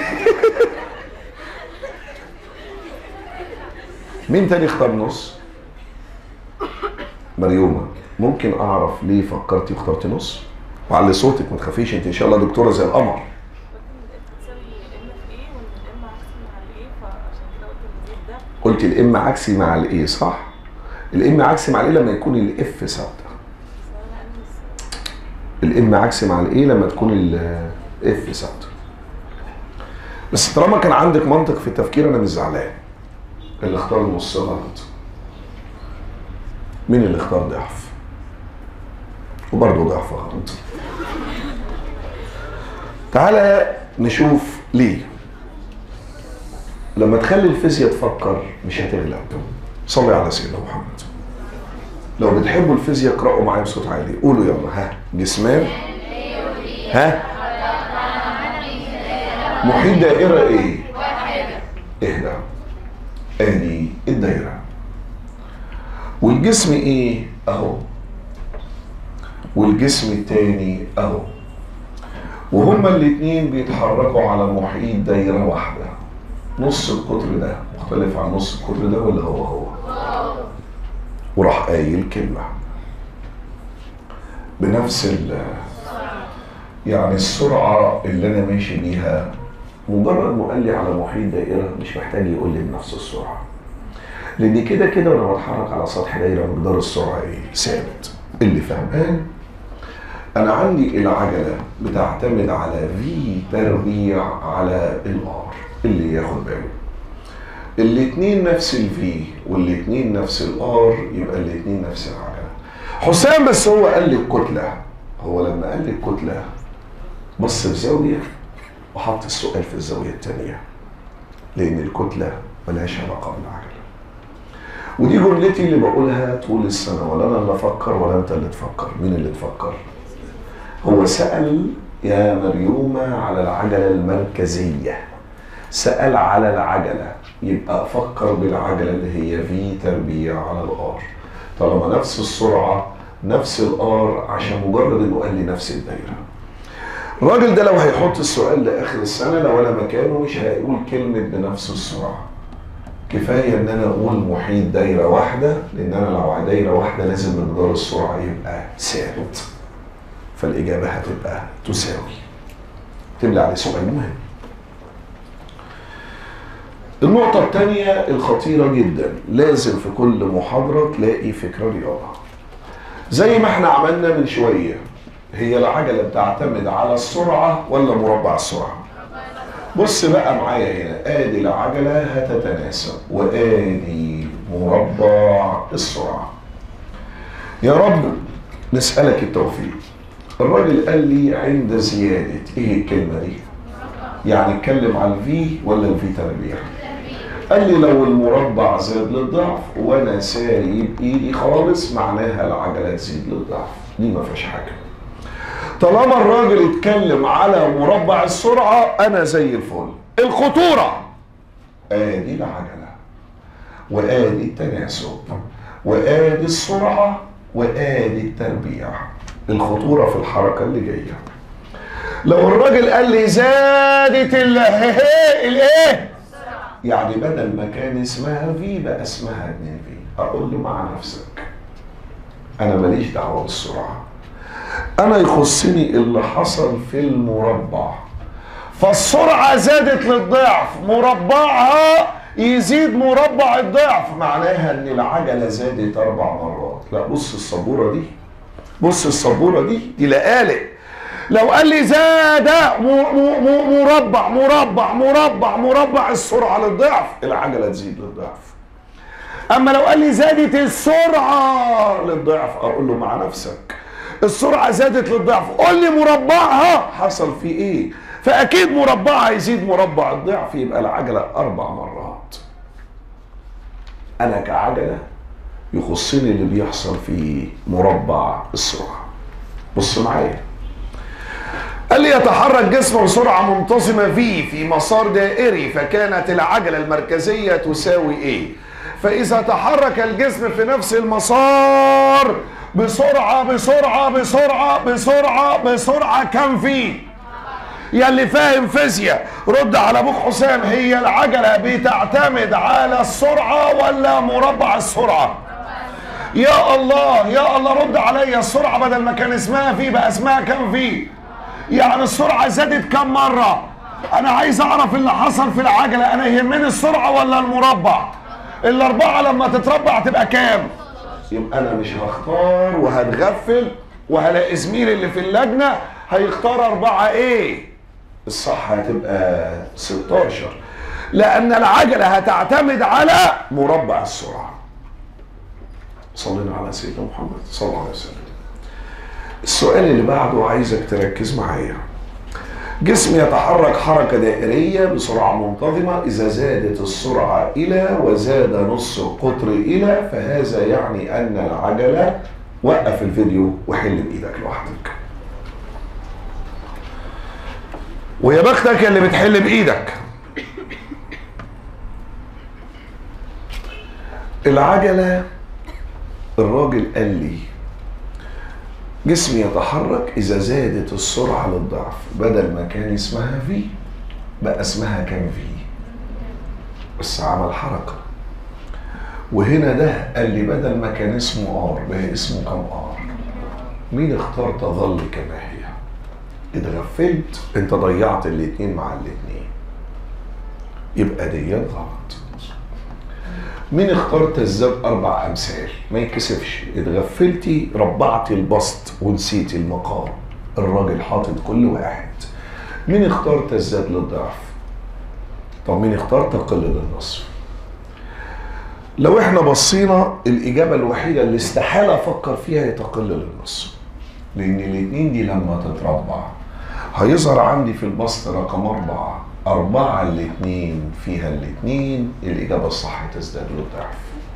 مين تاني اختار نص مريومه ممكن اعرف ليه فكرتي واخترتي نص وعلي صوتك ما تخافيش انت ان شاء الله دكتوره زي القمر بتساوي الام في ايه والام عكس مع الايه فعشان كده قلت الزيت ده قلت الام عكسي مع الايه صح الام عكسي مع الايه لما يكون الاف ثابته سواء علم الس- الام عكسي مع الايه لما تكون الاف ثابته بس طالما كان عندك منطق في التفكير انا مش زعلان اللي اختار النص غلط مين اللي اختار ضعف وبرضه ضعف غلط تعالى نشوف ليه لما تخلي الفيزياء تفكر مش هتغلب صلي على سيدنا محمد لو بتحبوا الفيزياء اقرأوا معايا بصوت عالي قولوا يلا ها جسمان ها محيط دائرة ايه؟ اهدى ادي الدايرة والجسم ايه؟ اهو والجسم التاني اهو وهما الاتنين بيتحركوا على محيط دايرة واحدة نص القطر ده مختلف عن نص القطر ده ولا هو هو؟ وراح قايل كلمة بنفس ال يعني السرعة اللي أنا ماشي بيها مجرد ما قال لي على محيط دائرة مش محتاج يقول لي بنفس السرعة لأن كده كده وأنا بتحرك على سطح دايرة مقدار السرعة إيه؟ ثابت اللي فهمان أنا عندي العجلة بتعتمد على في تربيع على الآر اللي ياخد باله الاتنين نفس الفي والاتنين نفس الار يبقى الاتنين نفس العجله حسام بس هو قال لي الكتله هو لما قال لي الكتله بص في زاويه وحط السؤال في الزاويه الثانيه لان الكتله ملهاش علاقه بالعجله ودي جملتي اللي بقولها طول السنه ولا انا اللي افكر ولا انت اللي تفكر مين اللي تفكر هو سال يا مريومه على العجله المركزيه سأل على العجلة يبقى أفكر بالعجلة اللي هي في تربيع على الآر طالما نفس السرعة نفس الآر عشان مجرد إنه قال لي نفس الدايرة الراجل ده لو هيحط السؤال لآخر السنة لو أنا مكانه مش هيقول كلمة بنفس السرعة كفاية إن أنا أقول محيط دايرة واحدة لأن أنا لو على دايرة واحدة لازم مقدار السرعة يبقى ثابت فالإجابة هتبقى تساوي تملى عليه سؤال مهم النقطة الثانية الخطيرة جدا لازم في كل محاضرة تلاقي فكرة رياضة زي ما احنا عملنا من شوية هي العجلة بتعتمد على السرعة ولا مربع السرعة بص بقى معايا هنا ادي العجلة هتتناسب وادي مربع السرعة يا رب نسألك التوفيق الراجل قال لي عند زيادة ايه الكلمة دي يعني اتكلم على الفي ولا الفي تربيع قال لي لو المربع زاد للضعف وانا سايب ايدي خالص معناها العجله تزيد للضعف دي ما فيهاش حاجه طالما الراجل اتكلم على مربع السرعه انا زي الفل الخطوره ادي العجله وادي التناسب وادي السرعه وادي التربيع الخطوره في الحركه اللي جايه لو الراجل قال لي زادت ال الايه يعني بدل ما كان اسمها في بقى اسمها 2 في اقول له مع نفسك انا ماليش دعوه بالسرعه انا يخصني اللي حصل في المربع فالسرعه زادت للضعف مربعها يزيد مربع الضعف معناها ان العجله زادت اربع مرات لا بص السبوره دي بص السبوره دي دي لقالق لو قال لي زاد م- م- م- مربع مربع مربع مربع السرعه للضعف العجله تزيد للضعف اما لو قال لي زادت السرعه للضعف اقول له مع نفسك السرعه زادت للضعف قول لي مربعها حصل فيه ايه فاكيد مربعها يزيد مربع الضعف يبقى العجله اربع مرات انا كعجله يخصني اللي بيحصل في مربع السرعه بص معايا قال لي يتحرك جسم بسرعة منتظمة فيه في مسار دائري فكانت العجلة المركزية تساوي ايه فإذا تحرك الجسم في نفس المسار بسرعة بسرعة بسرعة بسرعة بسرعة كم فيه يا اللي فاهم فيزياء رد على ابوك حسام هي العجلة بتعتمد على السرعة ولا مربع السرعة يا الله يا الله رد عليا السرعة بدل ما كان اسمها في بقى اسمها كم في يعني السرعة زادت كم مرة انا عايز اعرف اللي حصل في العجلة انا يهمني السرعة ولا المربع الاربعة لما تتربع تبقى كام يبقى انا مش هختار وهتغفل وهلاقي زميلي اللي في اللجنة هيختار اربعة ايه الصح هتبقى 16 لان العجلة هتعتمد على مربع السرعة صلينا على سيدنا محمد صلى الله عليه وسلم السؤال اللي بعده عايزك تركز معايا جسم يتحرك حركة دائرية بسرعة منتظمة إذا زادت السرعة إلى وزاد نص القطر إلى فهذا يعني أن العجلة وقف الفيديو وحل بإيدك لوحدك ويا بختك اللي بتحل بإيدك العجلة الراجل قال لي جسمي يتحرك إذا زادت السرعة للضعف بدل ما كان اسمها في بقى اسمها كان في بس عمل حركة وهنا ده قال لي بدل ما كان اسمه ار بقى اسمه كم ار مين اختار تظل كما هي اتغفلت انت ضيعت الاتنين مع الاتنين يبقى ديت غلط مين اختار تزداد اربع امثال ما يتكسفش اتغفلتي ربعتي البسط ونسيتي المقام الراجل حاطط كل واحد مين اختار تزداد للضعف طب مين اختار تقل للنصف لو احنا بصينا الاجابه الوحيده اللي استحاله افكر فيها هي تقل للنصف لان الاتنين دي لما تتربع هيظهر عندي في البسط رقم أربعة أربعة الاتنين فيها الاتنين الإجابة الصح تزداد للضعف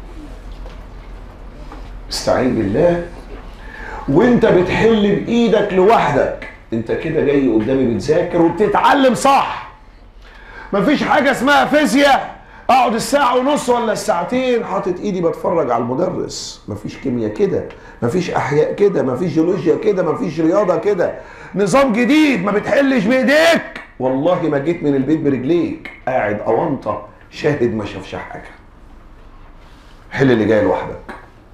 استعين بالله وانت بتحل بإيدك لوحدك انت كده جاي قدامي بتذاكر وبتتعلم صح مفيش حاجة اسمها فيزياء اقعد الساعة ونص ولا الساعتين حاطط ايدي بتفرج على المدرس مفيش كيمياء كده مفيش احياء كده مفيش جيولوجيا كده مفيش رياضة كده نظام جديد ما بتحلش بايديك والله ما جيت من البيت برجليك قاعد اونطه شاهد ما شافش حاجه حل اللي جاي لوحدك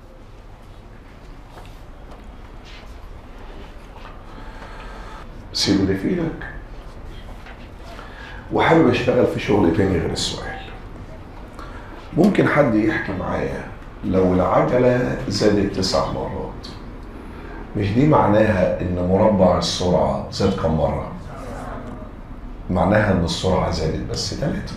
سيبه ده في ايدك وحابب اشتغل في شغل تاني غير السؤال ممكن حد يحكي معايا لو العجله زادت تسع مرات مش دي معناها ان مربع السرعه زاد كم مره معناها ان السرعه زادت بس ثلاثه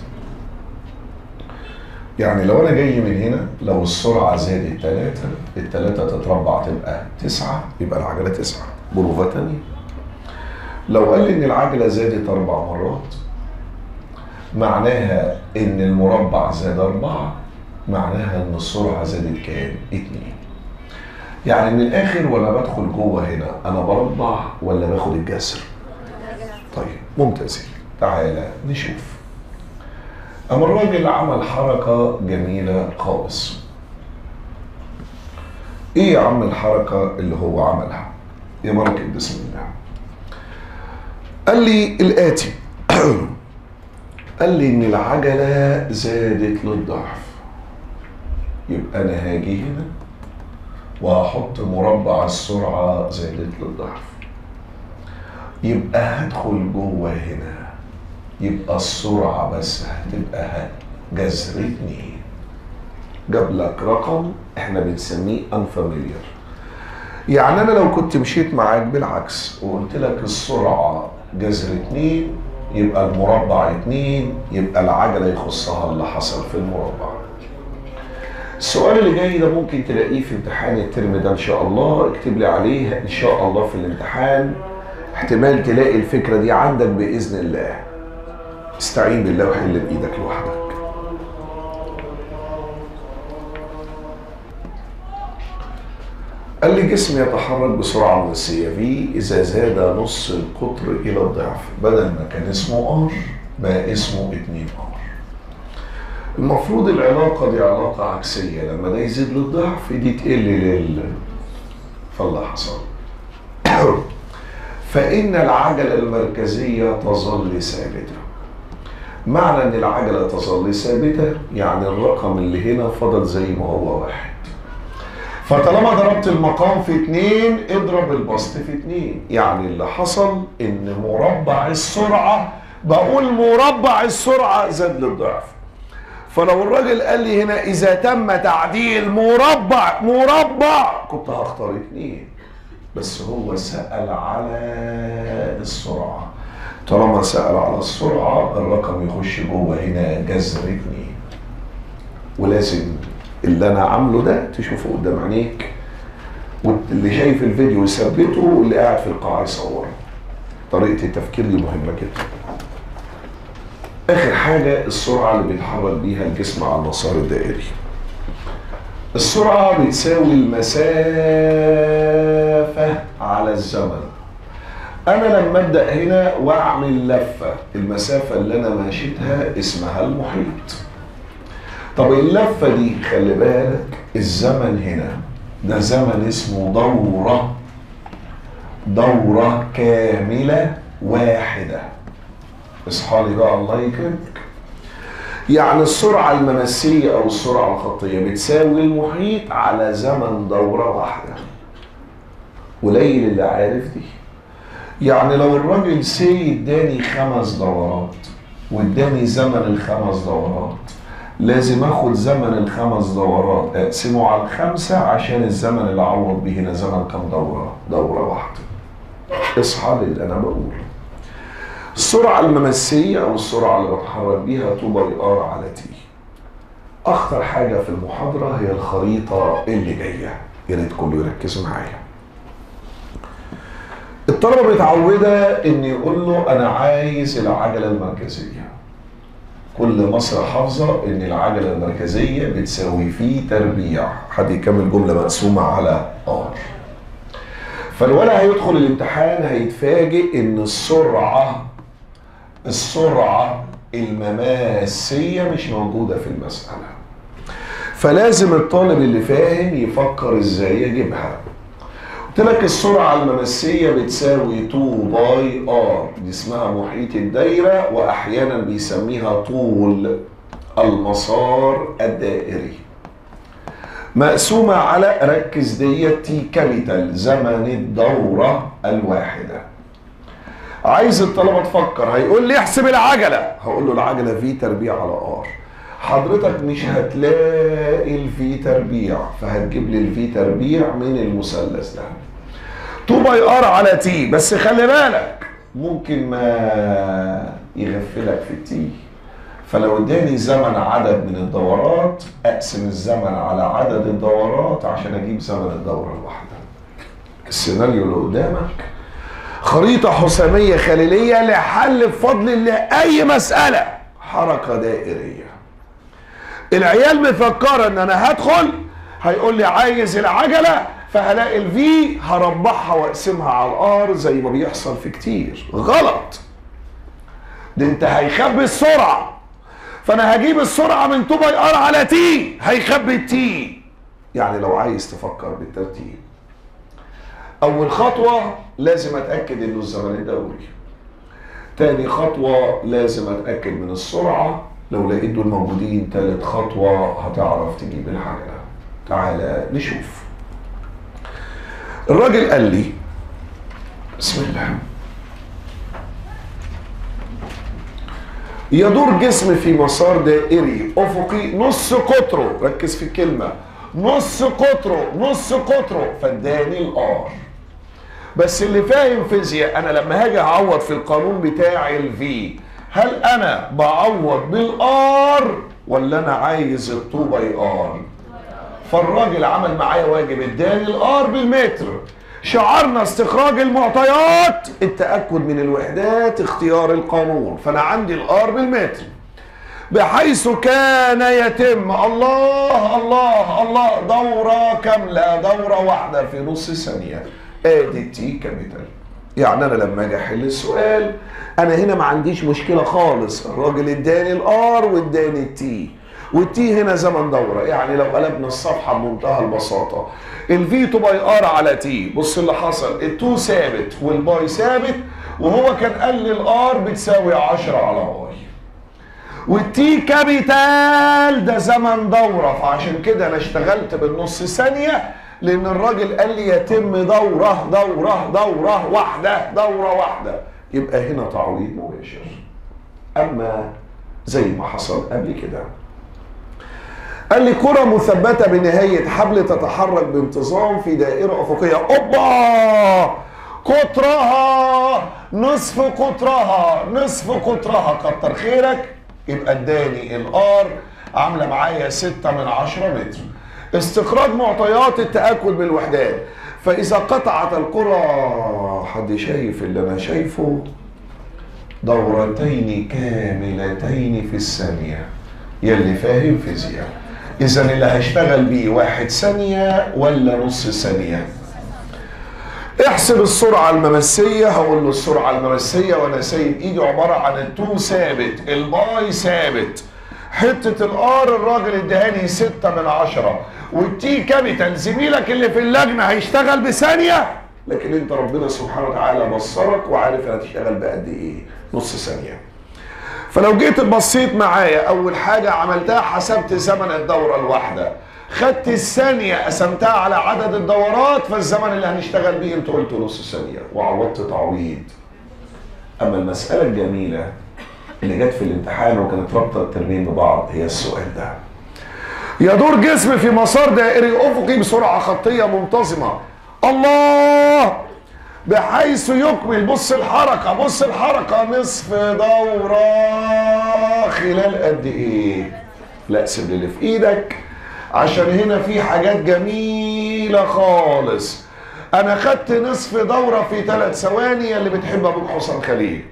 يعني لو انا جاي من هنا لو السرعه زادت ثلاثه الثلاثه تتربع تبقى تسعه يبقى العجله تسعه بروفه تانية لو قال لي ان العجله زادت اربع مرات معناها ان المربع زاد أربعة معناها ان السرعة زادت كام؟ اتنين يعني من الاخر وانا بدخل جوه هنا انا بربع ولا باخد الجسر؟ طيب ممتازين تعالى نشوف اما الراجل عمل حركة جميلة خالص ايه يا عم الحركة اللي هو عملها يا بركة بسم الله قال لي الآتي قال لي إن العجلة زادت للضعف يبقى أنا هاجي هنا وهحط مربع السرعة زادت للضعف يبقى هدخل جوه هنا يبقى السرعة بس هتبقى جذر اتنين جاب لك رقم احنا بنسميه unfamiliar يعني انا لو كنت مشيت معاك بالعكس وقلت لك السرعة جذر اتنين يبقى المربع اتنين يبقى العجلة يخصها اللي حصل في المربع السؤال اللي جاي ده ممكن تلاقيه في امتحان الترم ده ان شاء الله اكتب لي عليه ان شاء الله في الامتحان احتمال تلاقي الفكرة دي عندك بإذن الله استعين بالله وحل بإيدك لوحدك قال لي جسم يتحرك بسرعة مغناطيسية V إذا زاد نص القطر إلى الضعف بدل ما كان اسمه R بقى اسمه 2 R المفروض العلاقة دي علاقة عكسية لما ده يزيد للضعف دي تقل لل فاللي حصل فإن العجلة المركزية تظل ثابتة معنى إن العجلة تظل ثابتة يعني الرقم اللي هنا فضل زي ما هو واحد فطالما ضربت المقام في اتنين اضرب البسط في اتنين يعني اللي حصل ان مربع السرعة بقول مربع السرعة زاد للضعف فلو الراجل قال لي هنا اذا تم تعديل مربع مربع كنت هختار اتنين بس هو سأل على السرعة طالما سأل على السرعة الرقم يخش جوه هنا جذر اتنين ولازم اللي انا عامله ده تشوفه قدام عينيك واللي شايف الفيديو يثبته واللي قاعد في القاعة يصوره طريقة التفكير دي مهمة جدا آخر حاجة السرعة اللي بيتحرك بيها الجسم على المسار الدائري السرعة بتساوي المسافة على الزمن أنا لما أبدأ هنا وأعمل لفة المسافة اللي أنا ماشيتها اسمها المحيط طب اللفة دي خلي بالك الزمن هنا ده زمن اسمه دورة دورة كاملة واحدة اصحى لي بقى الله يكرمك يعني السرعة الممسية أو السرعة الخطية بتساوي المحيط على زمن دورة واحدة قليل اللي عارف دي يعني لو الراجل سي اداني خمس دورات واداني زمن الخمس دورات لازم اخد زمن الخمس دورات اقسمه على الخمسة عشان الزمن اللي اعوض بيه هنا زمن كام دورة؟ دورة واحدة. اصحى للي انا بقوله. السرعة الممسية او السرعة اللي بتحرك بيها 2 باي ار على تي. اخطر حاجة في المحاضرة هي الخريطة اللي جاية. يا ريت كله يركزوا معايا. الطلبة متعودة ان يقول له انا عايز العجلة المركزية. كل مصر حافظة إن العجلة المركزية بتساوي في تربيع حد يكمل جملة مقسومة على R فالولد هيدخل الامتحان هيتفاجئ إن السرعة السرعة المماسية مش موجودة في المسألة فلازم الطالب اللي فاهم يفكر ازاي يجيبها قلت لك السرعة الممسية بتساوي 2 باي ار دي اسمها محيط الدايرة وأحيانا بيسميها طول المسار الدائري مقسومة على ركز ديت تي كابيتال زمن الدورة الواحدة عايز الطلبة تفكر هيقول لي احسب العجلة هقول له العجلة في تربيع على ار حضرتك مش هتلاقي الفي تربيع فهتجيب لي الفي تربيع من المثلث ده 2 باي ار على تي بس خلي بالك ممكن ما يغفلك في التي فلو اداني زمن عدد من الدورات اقسم الزمن على عدد الدورات عشان اجيب زمن الدوره الواحده السيناريو اللي قدامك خريطه حساميه خليليه لحل بفضل الله اي مساله حركة دائرية العيال مفكرة ان انا هدخل هيقول لي عايز العجلة فهلاقي الفي هربحها واقسمها على الار زي ما بيحصل في كتير غلط ده انت هيخبي السرعة فانا هجيب السرعة من 2 باي ار على تي هيخبي التي يعني لو عايز تفكر بالترتيب اول خطوة لازم اتأكد انه الزمن الدوري تاني خطوة لازم اتأكد من السرعة لو لقيت دول موجودين تالت خطوة هتعرف تجيب العجلة تعالى نشوف الراجل قال لي بسم الله يدور جسم في مسار دائري افقي نص قطره ركز في الكلمه نص قطره نص قطره فاداني الار بس اللي فاهم فيزياء انا لما هاجي اعوض في القانون بتاع الفي هل انا بعوض بالار ولا انا عايز التو باي ار فالراجل عمل معايا واجب اداني الار بالمتر شعارنا استخراج المعطيات التاكد من الوحدات اختيار القانون فانا عندي الار بالمتر بحيث كان يتم الله الله الله دورة كاملة دورة واحدة في نص ثانية ادي تي كابيتال يعني انا لما اجي احل السؤال انا هنا ما عنديش مشكلة خالص الراجل اداني الار واداني التي والتي هنا زمن دورة يعني لو قلبنا الصفحة بمنتهى البساطة الفي تو باي ار على تي بص اللي حصل التو ثابت والباي ثابت وهو كان قال لي الار بتساوي 10 على باي والتي كابيتال ده زمن دورة فعشان كده انا اشتغلت بالنص ثانية لان الراجل قال لي يتم دورة دورة دورة واحدة دورة واحدة يبقى هنا تعويض مباشر اما زي ما حصل قبل كده قال لي كرة مثبتة بنهاية حبل تتحرك بانتظام في دائرة أفقية أوبا قطرها نصف قطرها نصف قطرها كتر خيرك يبقى اداني الار عاملة معايا ستة من عشرة متر استخراج معطيات التأكد بالوحدات فإذا قطعت الكرة حد شايف اللي أنا شايفه دورتين كاملتين في الثانية يلي فاهم فيزياء اذا اللي هشتغل بيه واحد ثانية ولا نص ثانية احسب السرعة الممسية هقول له السرعة الممسية وانا سايب ايدي عبارة عن التو ثابت الباي ثابت حتة الار الراجل ادهاني ستة من عشرة والتي كابيتال زميلك اللي في اللجنة هيشتغل بثانية لكن انت ربنا سبحانه وتعالى بصرك وعارف هتشتغل بقد ايه نص ثانية فلو جيت بصيت معايا اول حاجه عملتها حسبت زمن الدوره الواحده خدت الثانيه قسمتها على عدد الدورات فالزمن اللي هنشتغل بيه انت قلت نص ثانيه وعوضت تعويض اما المساله الجميله اللي جت في الامتحان وكانت رابطه الترمين ببعض هي السؤال ده يدور جسم في مسار دائري افقي بسرعه خطيه منتظمه الله بحيث يكمل بص الحركة بص الحركة نصف دورة خلال قد ايه لا اقسم اللي في ايدك عشان هنا في حاجات جميلة خالص انا خدت نصف دورة في ثلاث ثواني اللي بتحب ابوك حسام خليل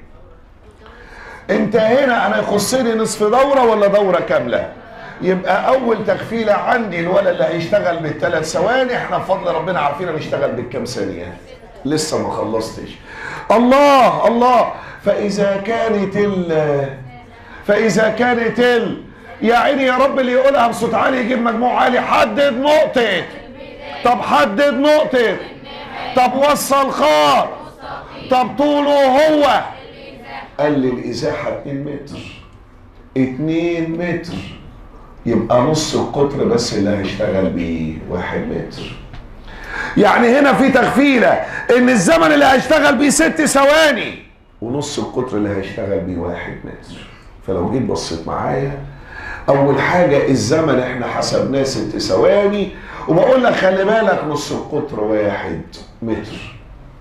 انت هنا انا يخصني نصف دورة ولا دورة كاملة يبقى اول تخفيلة عندي الولد اللي هيشتغل بالثلاث ثواني احنا بفضل ربنا عارفين بيشتغل بالكام ثانية لسه ما خلصتش الله الله فاذا كانت ال فاذا كانت ال يا عيني يا رب اللي يقولها بصوت عالي يجيب مجموع عالي حدد نقطة طب حدد نقطة طب وصل خط طب طوله هو قال لي الازاحة 2 متر 2 متر يبقى نص القطر بس اللي هيشتغل بيه 1 متر يعني هنا في تخفيله ان الزمن اللي هيشتغل بيه ست ثواني ونص القطر اللي هيشتغل بيه واحد متر فلو جيت بصيت معايا اول حاجه الزمن احنا حسبناه ست ثواني وبقول لك خلي بالك نص القطر واحد متر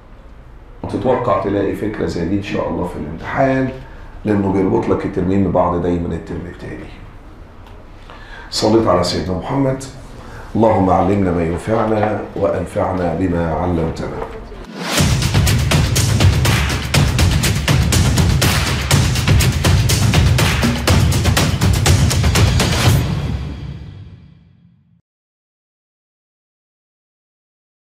وتتوقع تلاقي فكره زي دي ان شاء الله في الامتحان لانه بيربط لك الترمين ببعض دايما الترم التاني صليت على سيدنا محمد اللهم علمنا ما ينفعنا وانفعنا بما علمتنا